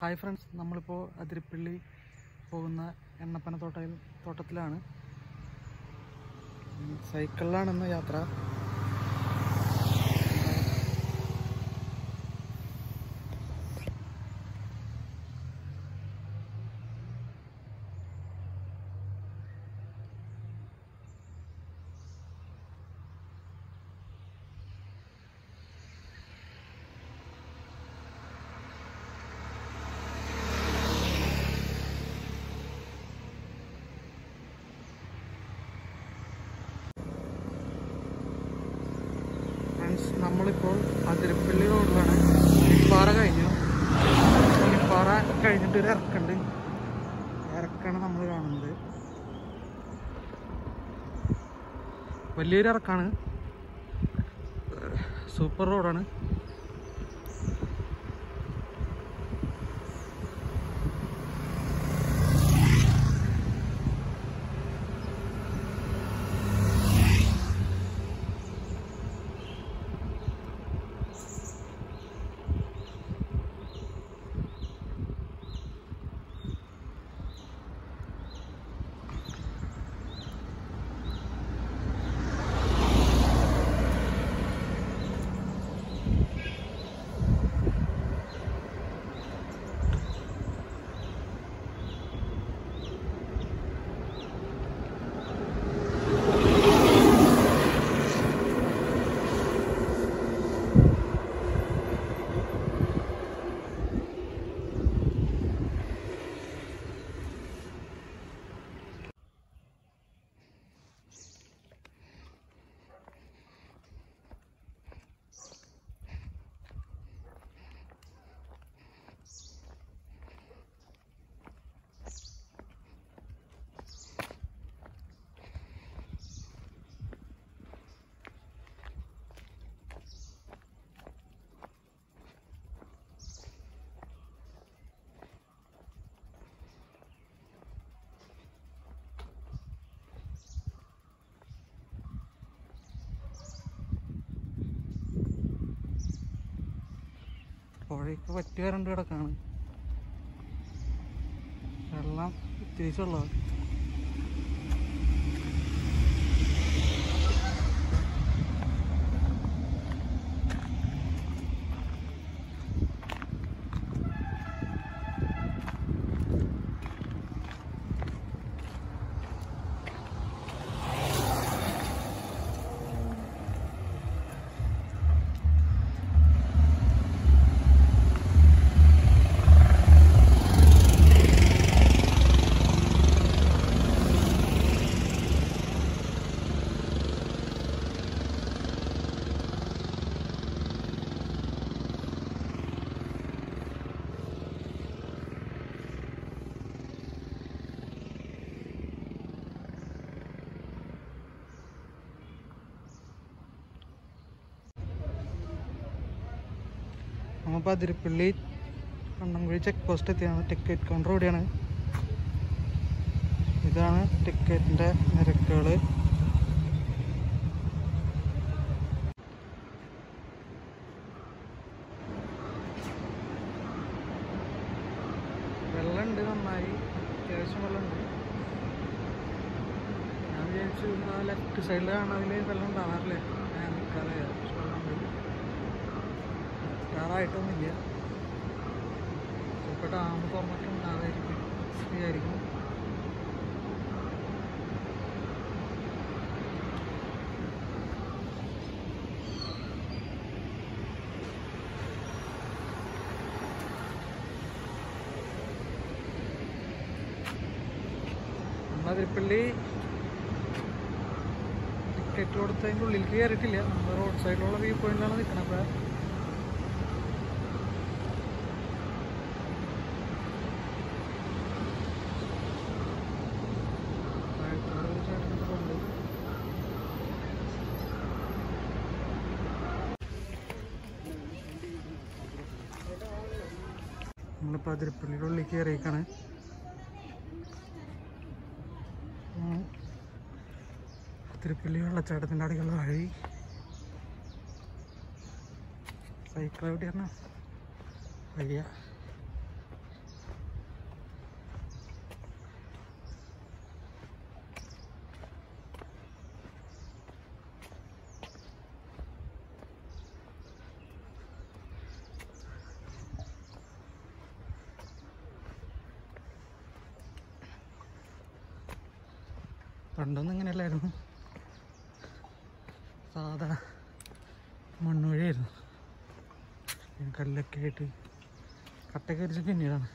Hi friends നമ്മളിപ്പോൾ അതിരപ്പള്ളി പോകുന്ന എണ്ണപ്പന തോട്ടയിൽ തോട്ടത്തിലാണ് ഉം, സൈക്കിളിലാണ് ഇന്ന് യാത്ര ഫ്രണ്ട്സ് നമ്മളിപ്പോൾ അതിരപ്പള്ളി റോഡിലാണ് പുലിപ്പാറ കഴിഞ്ഞു പുലിപ്പാറ കഴിഞ്ഞിട്ട് ഒരു ഇറക്കുണ്ട് ഇറക്കാണ് നമ്മൾ കാണുന്നത് വലിയൊരു ഇറക്കാണ് സൂപ്പർ റോഡാണ് പുഴയ്ക്ക് പറ്റി വരണ്ട് കിടക്കാണ് വെള്ളം തിരിച്ചുള്ളത് നമ്മളിപ്പോൾ അതിരപ്പള്ളി കണ്ണംകുഴി ചെക്ക് പോസ്റ്റ് എത്തിയാണ് ടിക്കറ്റ് കൗണ്ടർ ഇവിടെയാണ് ഇതാണ് ടിക്കറ്റിൻ്റെ നിരക്കുകൾ വെള്ളമുണ്ട് നന്നായി അത്യാവശ്യം വെള്ളമുണ്ട് ഞാൻ വിചാരിച്ചു ആ ലെഫ്റ്റ് സൈഡിൽ കാണാതിൽ വെള്ളം ഉണ്ടാവാറില്ലേ ഞാൻ നിൽക്കാതെ വെള്ളമുണ്ട് എത്താറായിട്ടൊന്നുമില്ല ചിലപ്പോൾ ഡാം തുറന്നിട്ട് ഉണ്ടാവായിരിക്കും വിചാരിക്കും നമ്മളതിരപ്പള്ളി ടിക്കറ്റ് കൊടുത്തതിൻ്റെ ഉള്ളിലേക്ക് കയറിയിട്ടില്ല നമ്മൾ റോഡ് സൈഡിലുള്ള വ്യൂ പോയിന്റിലാണ് നിൽക്കുന്നത് അപ്പോൾ താഴത്തോട്ട് ചേട്ടനൊക്കെ കൊണ്ട് നമ്മളിപ്പോൾ അതിരപ്പള്ളിയുടെ ഉള്ളിൽ കയറിയേക്കാണ് ഉം. അതിരപ്പള്ളി വെള്ളച്ചാട്ടത്തിൻ്റെ അടിയുള്ള വഴി സൈക്കിൾ എവിടെയാണ് വഴിയ പണ്ടൊന്നും ഇങ്ങനെയല്ലായിരുന്നു സാധാ മണ്ണുവഴിയായിരുന്നു പിന്നെ കല്ലൊക്കെ ആയിട്ട് കട്ടൊക്കെ അരിച്ച് പിന്നീടാണ്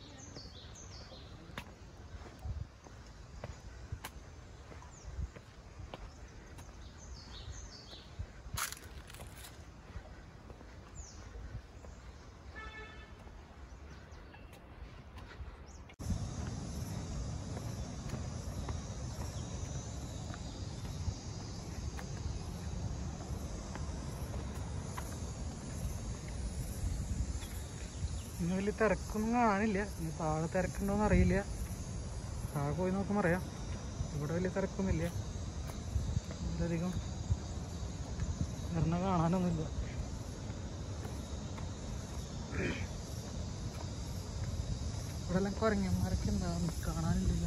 ഇന്ന് വലിയ തിരക്കൊന്നും കാണില്ല ഇനി താഴെ തിരക്കുണ്ടോന്ന് അറിയില്ല താഴെ പോയി നോക്കുമ്പോൾ അറിയാം ഇവിടെ വലിയ തിരക്കൊന്നുമില്ല അധികം എണ്ണ കാണാനൊന്നുമില്ല ഇവിടെ എല്ലാം കുരങ്ങന്മാരൊക്കെ എന്താ കാണാനില്ല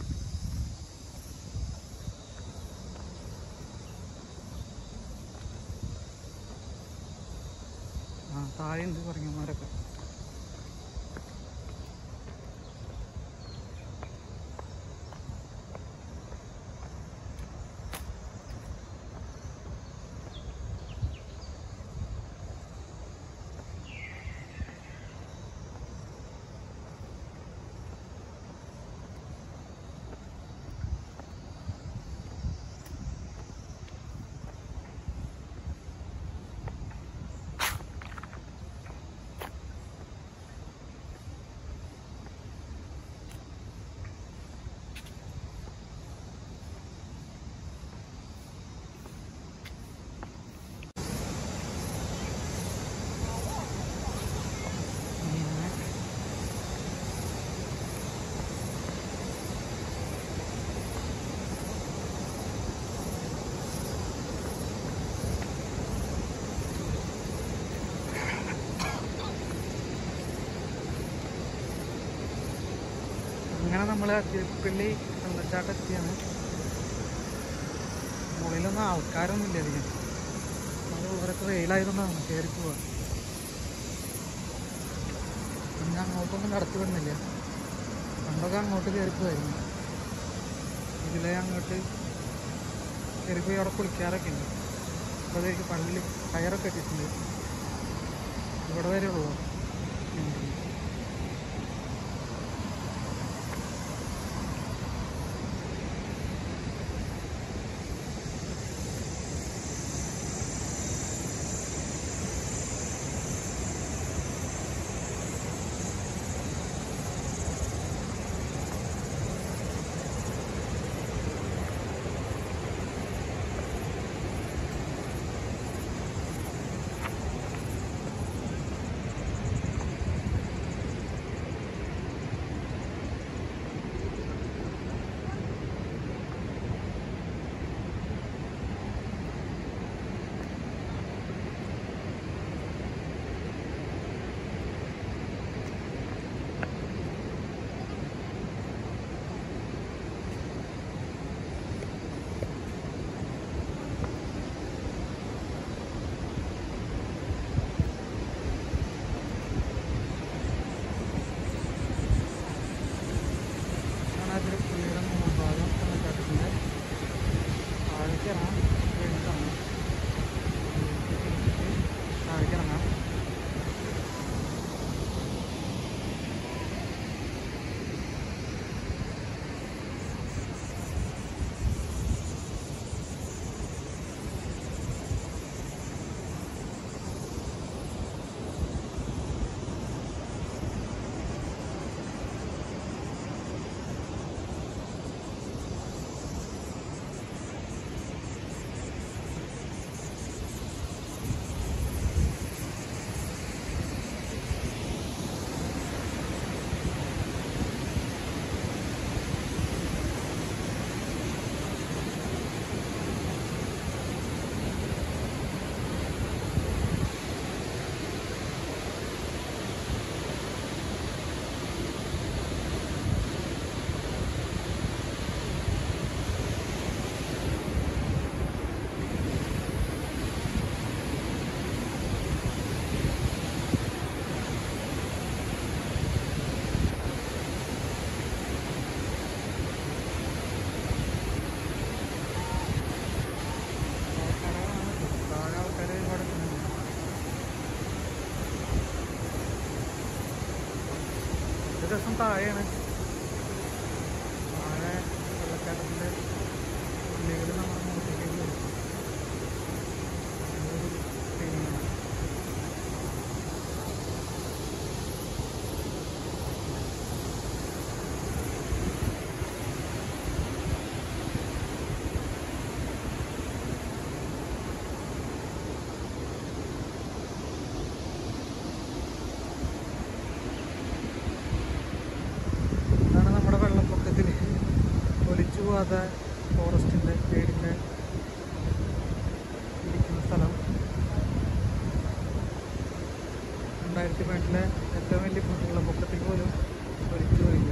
ആ താഴെയുണ്ട് കുരങ്ങന്മാരൊക്കെ ഇങ്ങനെ അങ്ങനെ നമ്മൾ അതിരപ്പള്ളി വെള്ളച്ചാട്ടം എത്തിയാണ് മുകളിലൊന്നും ആൾക്കാരൊന്നും ഇല്ല അധികം അത് ഇവരൊക്കെ വെയിലായതുകൊണ്ടാണ് കയറി പോവാ പിന്നെ അങ്ങോട്ടൊന്നും കടത്തി വിടുന്നില്ല പണ്ടൊക്കെ അങ്ങോട്ട് കയറി പോവായിരുന്നു ഇതിലെ അങ്ങോട്ട് കയറി പോയി അവിടെ കുളിക്കാറൊക്കെ ഉണ്ട് അപ്പോൾ അതേക്ക് പള്ളിയിൽ കയറൊക്കെ ഇട്ടിട്ടുണ്ട് ഇവിടെ വരെ ഉള്ളൂ ഉം. ഏകദേശം താഴെയാണ് താഴെ വെള്ളച്ചാട്ടത്തിൻ്റെ ഉള്ളികൾ നമ്മുടെ മുഖത്തേക്ക് വരും നല്ലൊരു ഫീലിംഗ് ഇതാണ് നമ്മുടെ വെള്ളപ്പൊക്കത്തിൽ ഒലിച്ചു പോകാത്ത ഫോറസ്റ്റിൻ്റെ വീടിൻ്റെ ഇരിക്കുന്ന സ്ഥലം രണ്ടായിരത്തി പതിനെട്ടിലെ ഏറ്റവും വലിയ വെള്ളപ്പൊക്കത്തിൽ പോലും ഒലിച്ചു പോയില്ല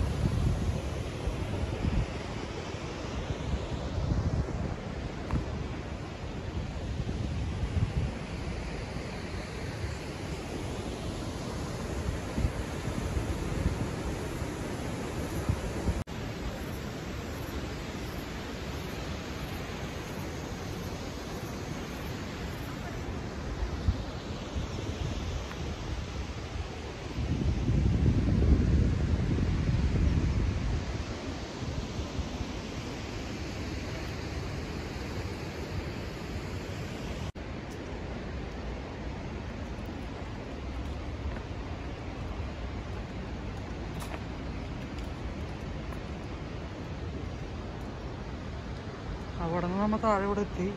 അവിടെ നിന്ന് നമ്മൾ താഴെ ഇവിടെ എത്തി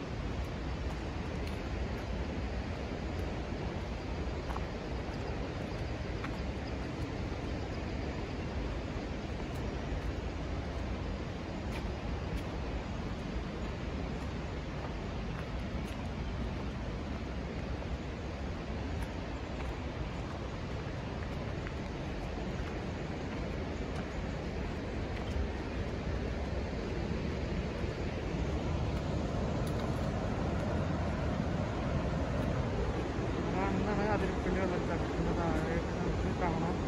കാണുന്നതാണ് അതിരപ്പള്ളി വെള്ളച്ചാട്ടത്തിൻ്റെ താഴെയായിട്ട് നമുക്ക് കാണാം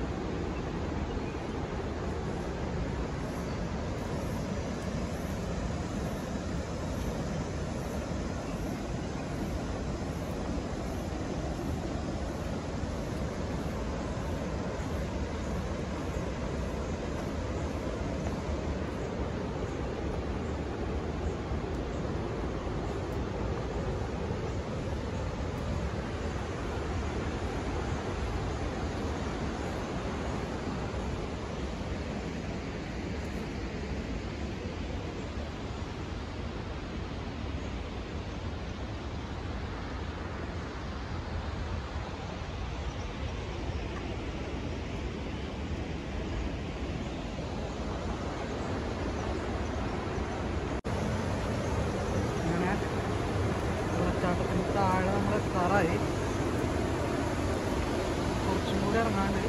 അങ്ങനെ വെള്ളച്ചാട്ടത്തിന് താഴെ നമ്മൾ എത്താറായി കുറച്ചും കൂടി ഇറങ്ങാണ്ട്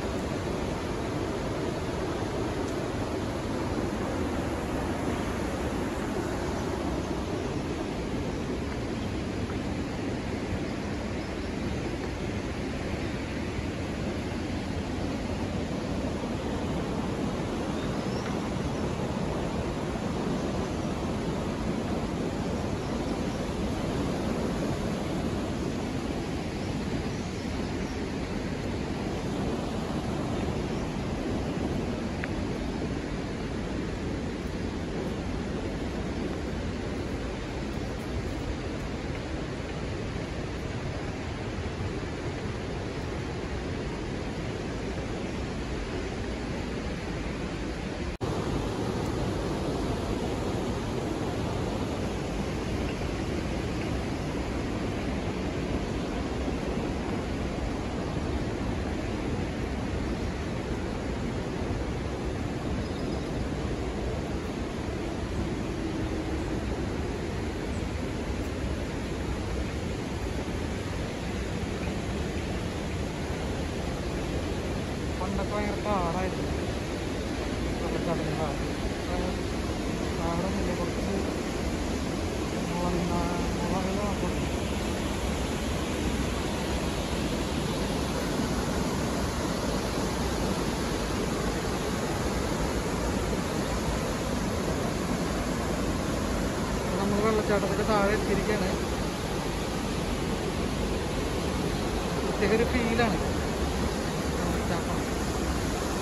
പണ്ടൊക്കെ ഭയങ്കര കാടായിരുന്നു വെള്ളച്ചാട്ടത്തിന് കാട് കാടൊന്നുമില്ല കുറച്ച് മുള മുളകൾ മാത്രം നമ്മൾ വെള്ളച്ചാട്ടത്തിന്റെ താഴെ എത്തിയിരിക്കുകയാണ് പ്രത്യേക ഒരു ഫീലാണ് വെള്ളച്ചാട്ടം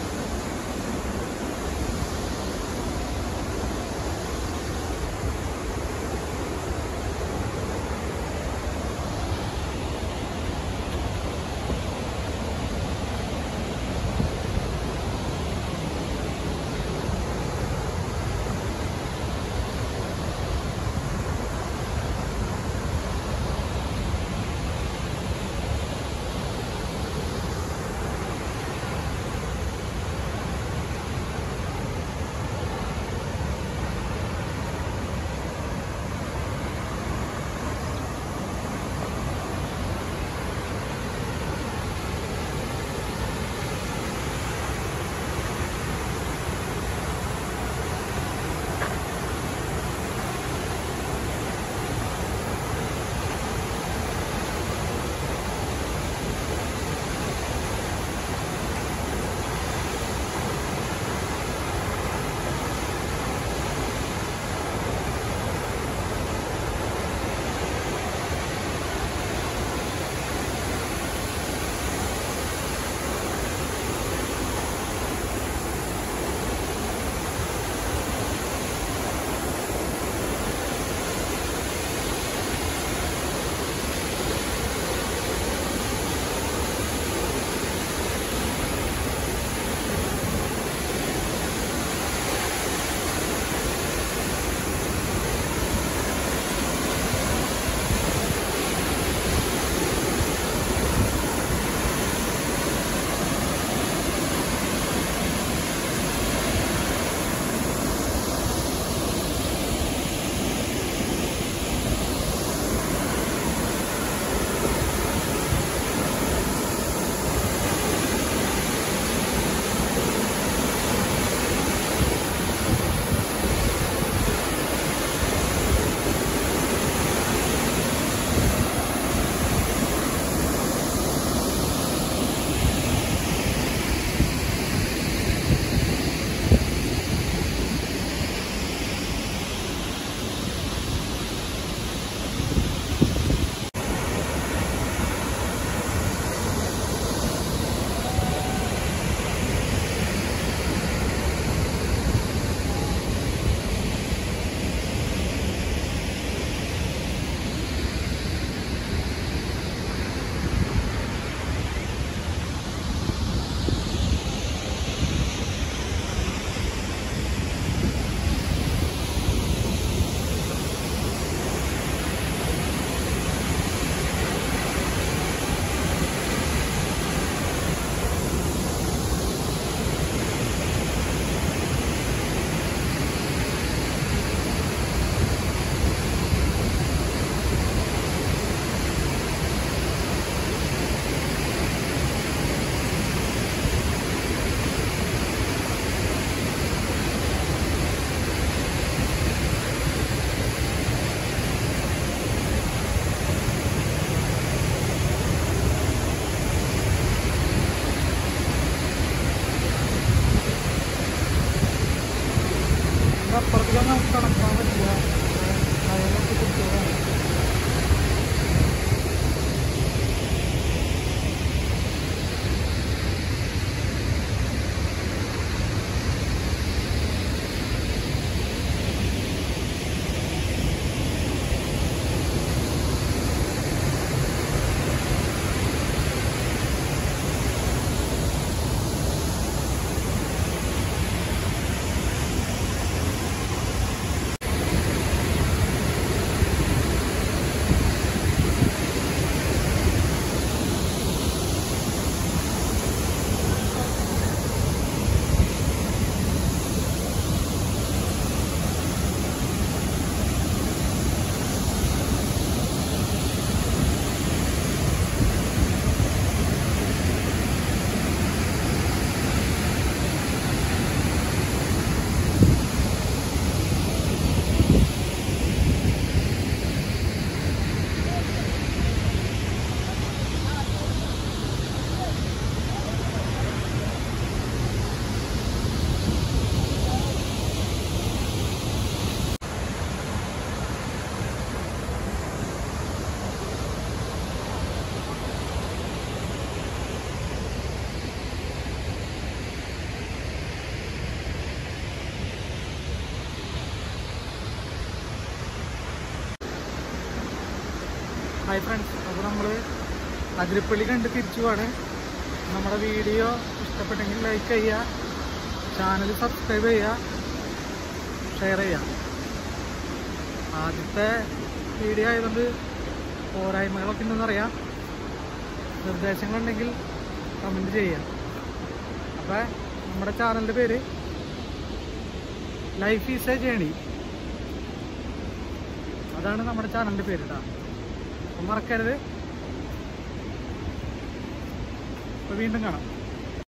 ഹായ് ഫ്രണ്ട്സ് അപ്പോൾ നമ്മൾ അതിരപ്പള്ളി കണ്ട് തിരിച്ചു പോവാണ് നമ്മുടെ വീഡിയോ ഇഷ്ടപ്പെട്ടെങ്കിൽ ലൈക്ക് ചെയ്യുക ചാനൽ സബ്സ്ക്രൈബ് ചെയ്യുക ഷെയർ ചെയ്യുക ആദ്യത്തെ വീഡിയോ ആയതുകൊണ്ട് പോരായ്മകളൊക്കെ ഉണ്ടെന്നറിയാം നിർദ്ദേശങ്ങളുണ്ടെങ്കിൽ കമൻറ്റ് ചെയ്യുക അപ്പോൾ നമ്മുടെ ചാനലിൻ്റെ പേര് ലൈഫ് ഈസ് എ ജേണി അതാണ് നമ്മുടെ ചാനലിൻ്റെ പേര് കേട്ടോ അപ്പം മറക്കരുത് അപ്പോൾ വീണ്ടും കാണാം